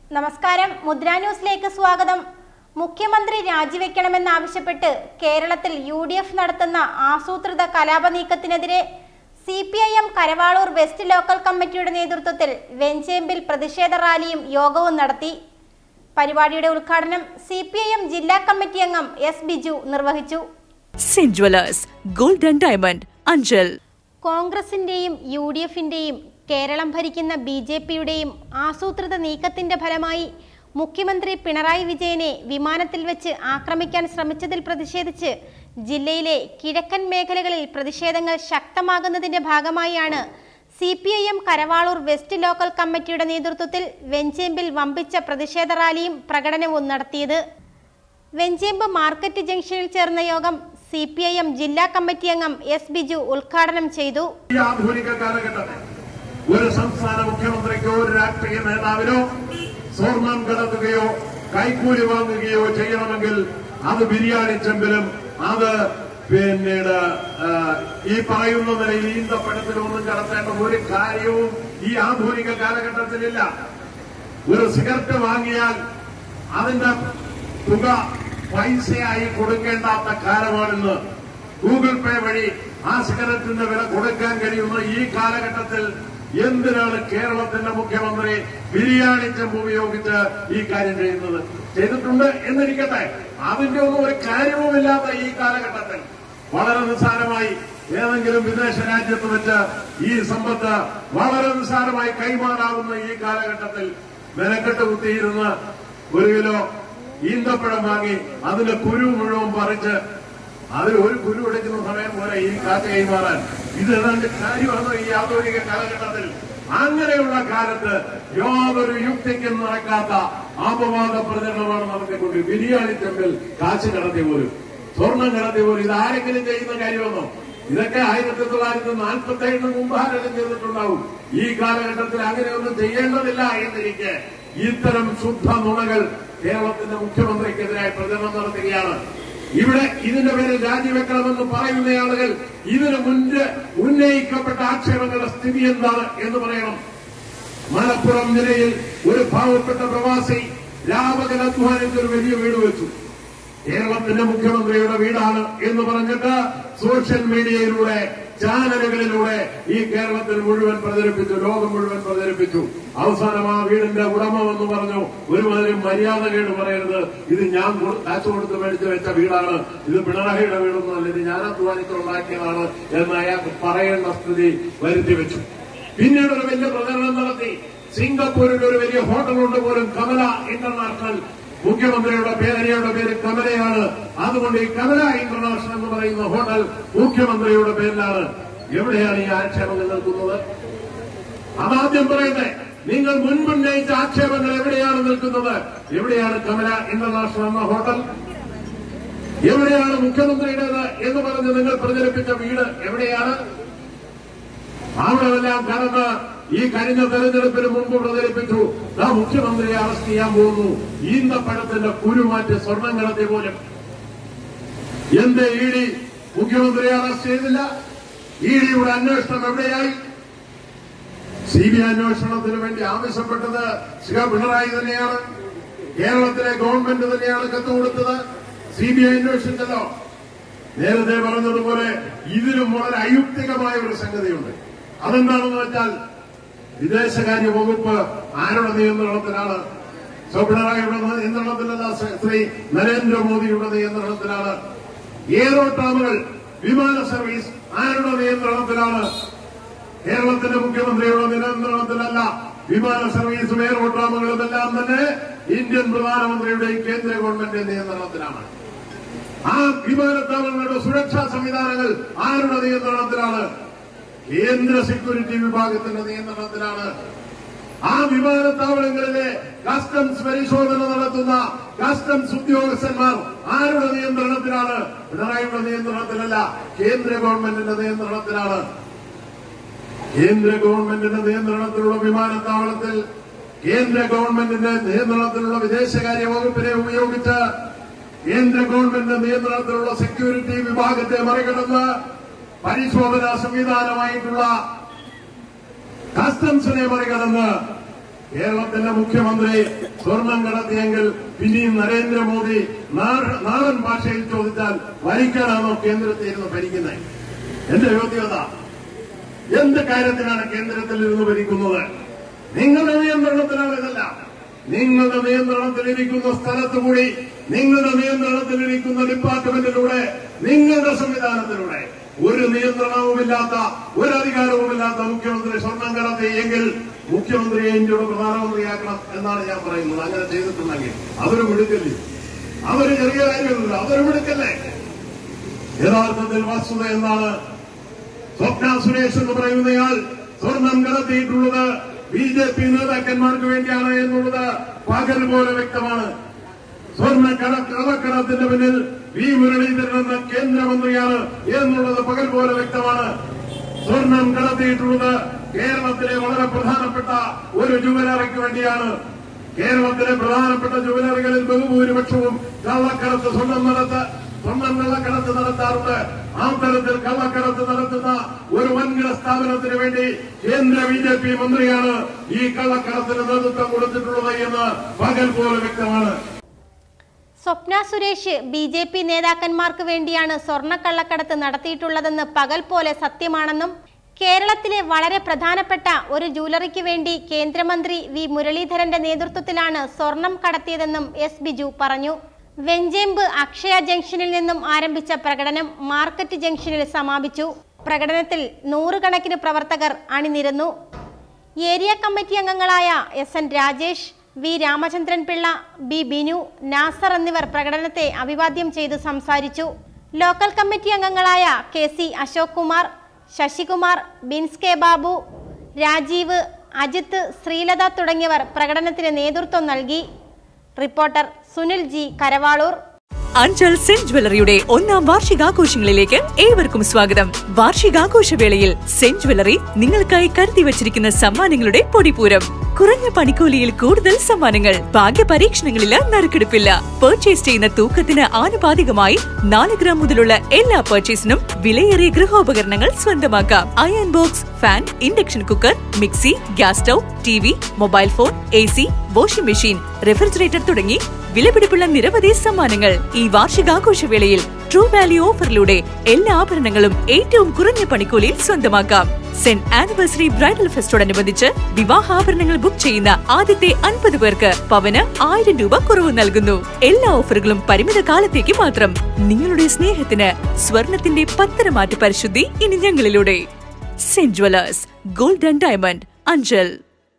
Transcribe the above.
നമസ്കാരം മുദ്ര ന്യൂസിലേക്ക് സ്വാഗതം മുഖ്യമന്ത്രി രാജിവെക്കണമെന്നാവശ്യപ്പെട്ട് കേരളത്തിൽ യു ഡി എഫ് നടത്തുന്ന ആസൂത്രിത കലാപ നീക്കത്തിനെതിരെ C P I M Karavaloor west local കമ്മിറ്റിയുടെ നേതൃത്വത്തിൽ വെഞ്ചേമ്പിൽ പ്രതിഷേധ റാലിയും യോഗവും നടത്തി പരിപാടിയുടെ ഉദ്ഘാടനം സി പി ഐ എം ജില്ലാ കമ്മിറ്റി അംഗം എസ് ബിജു നിർവഹിച്ചു saint jewellers gold and diamond Anchal കോൺഗ്രസിന്റെയും യു ഡി എഫിന്റെയും കേരളം ഭരിക്കുന്ന ബി ജെ പിയുടെയും ആസൂത്രിത നീക്കത്തിന്റെ ഫലമായി മുഖ്യമന്ത്രി പിണറായി വിജയനെ വിമാനത്തിൽ വെച്ച് ആക്രമിക്കാൻ ശ്രമിച്ചതിൽ പ്രതിഷേധിച്ച് ജില്ലയിലെ കിഴക്കൻ മേഖലകളിൽ പ്രതിഷേധങ്ങൾ ശക്തമാകുന്നതിന്റെ ഭാഗമായാണ് C P I M Karavaloor west local കമ്മിറ്റിയുടെ നേതൃത്വത്തിൽ വെഞ്ചേമ്പിൽ വമ്പിച്ച പ്രതിഷേധ റാലിയും പ്രകടനവും നടത്തിയത് വെഞ്ചേമ്പ് മാർക്കറ്റ് ജംഗ്ഷനിൽ ചേർന്ന യോഗം സി പി ഐ എം ജില്ലാ കമ്മിറ്റി അംഗം എസ് ബിജു ഉദ്ഘാടനം ചെയ്തു ഈ ആധുനിക കാലഘട്ടത്തിൽ ഒരു സംസ്ഥാന മുഖ്യമന്ത്രിക്കോ ഒരു രാഷ്ട്രീയ നേതാവിനോ സ്വർണം കടത്തുകയോ കൈക്കൂലി വാങ്ങുകയോ ചെയ്യണമെങ്കിൽ അത് ബിരിയാണി ചെമ്പിലും അത് പിന്നീട് ആ, ഈ പറയുന്ന നിലയിൽ ഈന്തപ്പഴത്തിലൊന്നും കടത്തേണ്ട ഒരു കാര്യവും ഈ ആധുനിക കാലഘട്ടത്തിലില്ല ഒരു സിഗരറ്റ് വാങ്ങിയാൽ അതിന്റെ തുക പൈസയായി കൊടുക്കേണ്ടാത്ത കാലമാണിന്ന് ഗൂഗിൾ പേ വഴി ആ സിഗരറ്റിന്റെ വില കൊടുക്കാൻ കഴിയുന്ന ഈ കാലഘട്ടത്തിൽ എന്തിനാണ് കേരളത്തിന്റെ മുഖ്യമന്ത്രി ബിരിയാണി ചെമ്പ് ഉപയോഗിച്ച് ഈ കാര്യം ചെയ്യുന്നത് ചെയ്തിട്ടുണ്ട് എന്നിരിക്കട്ടെ അതിന്റെ ഒന്നും ഒരു കാര്യവുമില്ലാത്ത ഈ കാലഘട്ടത്തിൽ വളരെ നിസ്സാരമായി ഏതെങ്കിലും വിദേശ രാജ്യത്ത് വെച്ച് ഈ സമ്പത്ത് വളരെ നിസ്സാരമായി കൈമാറാവുന്ന ഈ കാലഘട്ടത്തിൽ മെനക്കെട്ട് കുത്തിയിരുന്ന് ഒരു കിലോ ഈന്തപ്പഴം വാങ്ങി അതിന്റെ കുരു മുഴുവൻ പറിച്ച് അതിൽ ഒരു കുരു എടുക്കുന്ന സമയം പോലെ ഈ കാറ്റ് കൈമാറാൻ ഇത് ഏതാണ്ട് കാര്യമാണോ ഈ ആധുനിക കാലഘട്ടത്തിൽ അങ്ങനെയുള്ള കാലത്ത് യാതൊരു യുക്തിക്കും നടക്കാത്ത അപവാദ പ്രചരണമാണ് നടത്തിക്കൊണ്ട് ബിരിയാണി ചെമ്പിൽ കാശ് കടത്തി പോലും സ്വർണം കടത്തി പോലും ഇത് ആരെങ്കിലും ചെയ്യുന്ന കാര്യമാണോ ഇതൊക്കെ ആയിരത്തി തൊള്ളായിരത്തി നാൽപ്പത്തി ഏഴിന് മുമ്പ് ആരെങ്കിലും ചെയ്തിട്ടുണ്ടാവും ഈ കാലഘട്ടത്തിൽ അങ്ങനെയൊന്നും ചെയ്യേണ്ടതില്ല എന്നിരിക്കെ ഇത്തരം ശുദ്ധ നുണകൾ കേരളത്തിന്റെ മുഖ്യമന്ത്രിക്കെതിരായി പ്രചരണം നടത്തുകയാണ് ഇവിടെ ഇതിന്റെ പേരിൽ രാജിവെക്കണമെന്ന് പറയുന്ന ആളുകൾ ഇതിനു മുൻപ് ഉന്നയിക്കപ്പെട്ട ആക്ഷേപങ്ങളുടെ സ്ഥിതി എന്താണ് എന്ന് പറയണം മലപ്പുറം ജില്ലയിൽ ഒരു പാവപ്പെട്ട പ്രവാസി രാപകൽ അധ്വാനിച്ച് ഒരു വലിയ വീട് വെച്ചു കേരളത്തിന്റെ മുഖ്യമന്ത്രിയുടെ വീടാണ് എന്ന് പറഞ്ഞിട്ട് സോഷ്യൽ മീഡിയയിലൂടെ ചാനലുകളിലൂടെ ഈ കേരളത്തിൽ മുഴുവൻ പ്രചരിപ്പിച്ചു ലോകം മുഴുവൻ പ്രചരിപ്പിച്ചു അവസാനം ആ വീടിന്റെ ഉടമ എന്ന് പറഞ്ഞു ഒരുമാതിരി മര്യാദ കേട് പറയരുത് ഇത് ഞാൻ കൊ- കാശ് കൊടുത്ത് മേടിച്ചു വെച്ച വീടാണ് ഇത് പിണറായിയുടെ വീടൊന്നുമല്ല ഇത് ഞാൻ അധ്വാനിച്ചുണ്ടാക്കിയതാണ് എന്ന് അയാൾക്ക് പറയേണ്ട സ്ഥിതി വരുത്തി വെച്ചു പിന്നീട് ഒരു വലിയ പ്രചരണം നടത്തി സിംഗപ്പൂരിൽ ഒരു വലിയ ഹോട്ടലുണ്ട് പോലും കമല ഇന്റർനാഷണൽ മുഖ്യമന്ത്രിയുടെ പേരയുടെ പേര് കമലയാണ് അതുകൊണ്ട് ഈ കമല ഇന്റർനാഷണൽ എന്ന് പറയുന്ന ഹോട്ടൽ മുഖ്യമന്ത്രിയുടെ പേരിലാണ് എവിടെയാണ് ഈ ആക്ഷേപങ്ങൾ നിൽക്കുന്നത് അതാദ്യം പറയട്ടെ നിങ്ങൾ മുൻപുന്നയിച്ച ആക്ഷേപങ്ങൾ എവിടെയാണ് നിൽക്കുന്നത് എവിടെയാണ് കമല ഇന്റർനാഷണൽ എന്ന ഹോട്ടൽ എവിടെയാണ് മുഖ്യമന്ത്രിയുടേത് എന്ന് പറഞ്ഞ് നിങ്ങൾ പ്രചരിപ്പിച്ച വീട് എവിടെയാണ് അവിടെല്ലാം കടന്ന് ഈ കഴിഞ്ഞ തെരഞ്ഞെടുപ്പിന് മുമ്പ് പ്രചരിപ്പിച്ചു ആ മുഖ്യമന്ത്രിയെ അറസ്റ്റ് ചെയ്യാൻ പോകുന്നു ഈന്തപ്പഴത്തിന്റെ കുരുമാറ്റി സ്വർണം കടത്തി പോലും എന്തേ ഇ ഡി മുഖ്യമന്ത്രിയെ അറസ്റ്റ് ചെയ്തില്ല ഇ ഡിയുടെ അന്വേഷണം എവിടെയായി സി ബി ഐ അന്വേഷണത്തിന് വേണ്ടി ആവശ്യപ്പെട്ടത് ശ്രീ പിണറായി തന്നെയാണ് കേരളത്തിലെ ഗവൺമെന്റ് തന്നെയാണ് കത്ത് കൊടുത്തത് സി ബി ഐ അന്വേഷിച്ചല്ലോ നേരത്തെ പറഞ്ഞതുപോലെ ഇതിലും വളരെ അയുക്തികമായ ഒരു സംഗതിയുണ്ട് അതെന്താണെന്ന് വെച്ചാൽ വിദേശകാര്യ വകുപ്പ് ആരുടെ നിയന്ത്രണത്തിലാണ് സോ പിണറായിയുടെ നിയന്ത്രണത്തിലല്ല ശ്രീ നരേന്ദ്രമോദിയുടെ നിയന്ത്രണത്തിലാണ് എയറോട്രാമുകൾ വിമാന സർവീസ് ആരുടെ നിയന്ത്രണത്തിലാണ് കേരളത്തിന്റെ മുഖ്യമന്ത്രിയുടെ നിയന്ത്രണത്തിലല്ല വിമാന സർവീസും എയറോട്രാമുകളും എല്ലാം തന്നെ ഇന്ത്യൻ പ്രധാനമന്ത്രിയുടെയും കേന്ദ്ര ഗവൺമെന്റ് നിയന്ത്രണത്തിലാണ് ആ വിമാനത്താവളങ്ങളുടെ സുരക്ഷാ സംവിധാനങ്ങൾ ആരുടെ നിയന്ത്രണത്തിലാണ് കേന്ദ്ര സെക്യൂരിറ്റി വിഭാഗത്തിന്റെ നിയന്ത്രണത്തിലാണ് ആ വിമാനത്താവളങ്ങളിലെ കസ്റ്റംസ് പരിശോധന നടത്തുന്ന കസ്റ്റംസ് ഉദ്യോഗസ്ഥന്മാർ ആരുടെ നിയന്ത്രണത്തിലാണ് പിണറായിയുടെ നിയന്ത്രണത്തിലല്ല കേന്ദ്ര ഗവൺമെന്റിന്റെ നിയന്ത്രണത്തിലാണ് കേന്ദ്ര ഗവൺമെന്റിന്റെ നിയന്ത്രണത്തിലുള്ള വിമാനത്താവളത്തിൽ കേന്ദ്ര ഗവൺമെന്റിന്റെ നിയന്ത്രണത്തിലുള്ള വിദേശകാര്യ വകുപ്പിനെ ഉപയോഗിച്ച് കേന്ദ്ര ഗവൺമെന്റിന്റെ നിയന്ത്രണത്തിലുള്ള സെക്യൂരിറ്റി വിഭാഗത്തെ മറികടന്ന് പരിശോധനാ സംവിധാനമായിട്ടുള്ള കസ്റ്റംസിനെ മറികടന്ന് കേരളത്തിന്റെ മുഖ്യമന്ത്രി സ്വർണം കടത്തിയെങ്കിൽ പിന്നെയും നരേന്ദ്രമോദി നാട- നാടൻ ഭാഷയിൽ ചോദിച്ചാൽ ഭരിക്കാനാണോ കേന്ദ്രത്തിൽ ഇരുന്ന് ഭരിക്കുന്നത് എന്റെ ചോദ്യത എന്ത് കാര്യത്തിനാണ് കേന്ദ്രത്തിൽ ഇരുന്ന് ഭരിക്കുന്നത് നിങ്ങളുടെ നിയന്ത്രണത്തിലാണ് ഇതല്ല നിങ്ങളുടെ നിയന്ത്രണത്തിലിരിക്കുന്ന സ്ഥലത്ത് കൂടി നിങ്ങളുടെ നിയന്ത്രണത്തിലിരിക്കുന്ന ഡിപ്പാർട്ട്മെന്റിലൂടെ നിങ്ങളുടെ സംവിധാനത്തിലൂടെ ഒരു നിയന്ത്രണവുമില്ലാത്ത ഒരു അധികാരവുമില്ലാത്ത മുഖ്യമന്ത്രി സ്വർണം കടത്തി എങ്കിൽ മുഖ്യമന്ത്രിയെ ഇന്ത്യയുടെ പ്രധാനമന്ത്രിയാക്കണം എന്നാണ് ഞാൻ പറയുന്നത് അങ്ങനെ ചെയ്തിട്ടുണ്ടെങ്കിൽ അവര് മിടുക്കല്ലേ അവര് ചെറിയ കാര്യമല്ല അവര് മിടുക്കല്ലേ യഥാർത്ഥത്തിൽ വസ്തുത എന്താണ് സ്വപ്ന സുരേഷ് എന്ന് പറയുന്നയാൾ സ്വർണം കടത്തിയിട്ടുള്ളത് ബി ജെ പി നേതാക്കന്മാർക്ക് വേണ്ടിയാണ് എന്നുള്ളത് പകൽ പോലെ വ്യക്തമാണ് സ്വർണ്ണ കട കള്ളക്കടത്തിന്റെ പിന്നിൽ വി മുരളീധരൻ എന്ന കേന്ദ്രമന്ത്രിയാണ് എന്നുള്ളത് പകൽ പോലെ വ്യക്തമാണ് സ്വർണം കടത്തിയിട്ടുള്ളത് കേരളത്തിലെ വളരെ പ്രധാനപ്പെട്ട ഒരു ജുവലറിക്ക് വേണ്ടിയാണ് കേരളത്തിലെ പ്രധാനപ്പെട്ട ജുവലറികളിൽ ബഹുഭൂരിപക്ഷവും കള്ളക്കടത്ത് സ്വർണം നടത്ത സ്വർണം കള്ളക്കടത്ത് നടത്താറുണ്ട് ആ തരത്തിൽ കള്ളക്കടത്ത് നടത്തുന്ന ഒരു വൻകിട സ്ഥാപനത്തിന് വേണ്ടി കേന്ദ്ര ബി ജെ പി മന്ത്രിയാണ് ഈ കള്ളക്കടത്തിന് നേതൃത്വം കൊടുത്തിട്ടുള്ളത് എന്ന് പകൽ പോലെ വ്യക്തമാണ് Swapna Suresh B J P നേതാക്കന്മാർക്ക് വേണ്ടിയാണ് സ്വർണ്ണക്കള്ളക്കടത്ത് നടത്തിയിട്ടുള്ളതെന്ന് പകൽ പോലെ സത്യമാണെന്നും കേരളത്തിലെ വളരെ പ്രധാനപ്പെട്ട ഒരു ജ്വല്ലറിക്ക് വേണ്ടി കേന്ദ്രമന്ത്രി വി മുരളീധരന്റെ നേതൃത്വത്തിലാണ് സ്വർണം കടത്തിയതെന്നും എസ് ബിജു പറഞ്ഞു വെഞ്ചേമ്പ് അക്ഷയ ജംഗ്ഷനിൽ നിന്നും ആരംഭിച്ച പ്രകടനം മാർക്കറ്റ് ജംഗ്ഷനിൽ സമാപിച്ചു പ്രകടനത്തിൽ നൂറുകണക്കിന് പ്രവർത്തകർ അണിനിരന്നു ഏരിയ കമ്മിറ്റി അംഗങ്ങളായ S N Rajesh V Ramachandran Pillai B Binu Nasar എന്നിവർ പ്രകടനത്തെ അഭിവാദ്യം ചെയ്ത് സംസാരിച്ചു ലോക്കൽ കമ്മിറ്റി അംഗങ്ങളായ K C Ashok Kumar Sasikumar Bins K Babu Rajeev Ajith Sreelatha തുടങ്ങിയവർ പ്രകടനത്തിന് നേതൃത്വം നൽകി reporter Sunil G Karavaloor Anchal saint ജ്വല്ലറിയുടെ ഒന്നാം വാർഷികാഘോഷങ്ങളിലേക്ക് ഏവർക്കും സ്വാഗതം വാർഷികാഘോഷവേളയിൽ സെന്റ് ജ്വല്ലറി നിങ്ങൾക്കായി കരുതി വച്ചിരിക്കുന്ന സമ്മാനങ്ങളുടെ പൊടിപൂരം കുറഞ്ഞ പണിക്കൂലിയിൽ കൂടുതൽ സമ്മാനങ്ങൾ ഭാഗ്യ പരീക്ഷണങ്ങളില് നറുക്കെടുപ്പില്ല പർച്ചേസ് ചെയ്യുന്ന തൂക്കത്തിന് ആനുപാതികമായി നാല് ഗ്രാം മുതലുള്ള എല്ലാ പർച്ചേസിനും വിലയേറിയ ഗൃഹോപകരണങ്ങൾ സ്വന്തമാക്കാം iron box fan induction cooker mixie gas stove T V mobile phone A C washing machine refrigerator തുടങ്ങി വിലപിടിപ്പുള്ള നിരവധി സമ്മാനങ്ങൾ ഈ വാർഷികാഘോഷവേളയിൽ ട്രൂ വാല്യൂ ഓഫറിലൂടെ എല്ലാ ആഭരണങ്ങളും ഏറ്റവും കുറഞ്ഞ പണിക്കൂലിയിൽ സ്വന്തമാക്കാം സെന്റ് ആനിവേഴ്സറി ബ്രൈഡൽ ഫെസ്റ്റോടനുബന്ധിച്ച് വിവാഹാഭരണങ്ങൾ ബുക്ക് ചെയ്യുന്ന ആദ്യത്തെ അൻപത് പേർക്ക് പവന് ആയിരം രൂപ കുറവ് നൽകുന്നു എല്ലാ ഓഫറുകളും പരിമിത കാലത്തേക്ക് മാത്രം നിങ്ങളുടെ സ്നേഹത്തിന് സ്വർണത്തിന്റെ പത്തരമാറ്റ് പരിശുദ്ധി ഇനി ഞങ്ങളിലൂടെ saint jewellers gold and diamond Anchal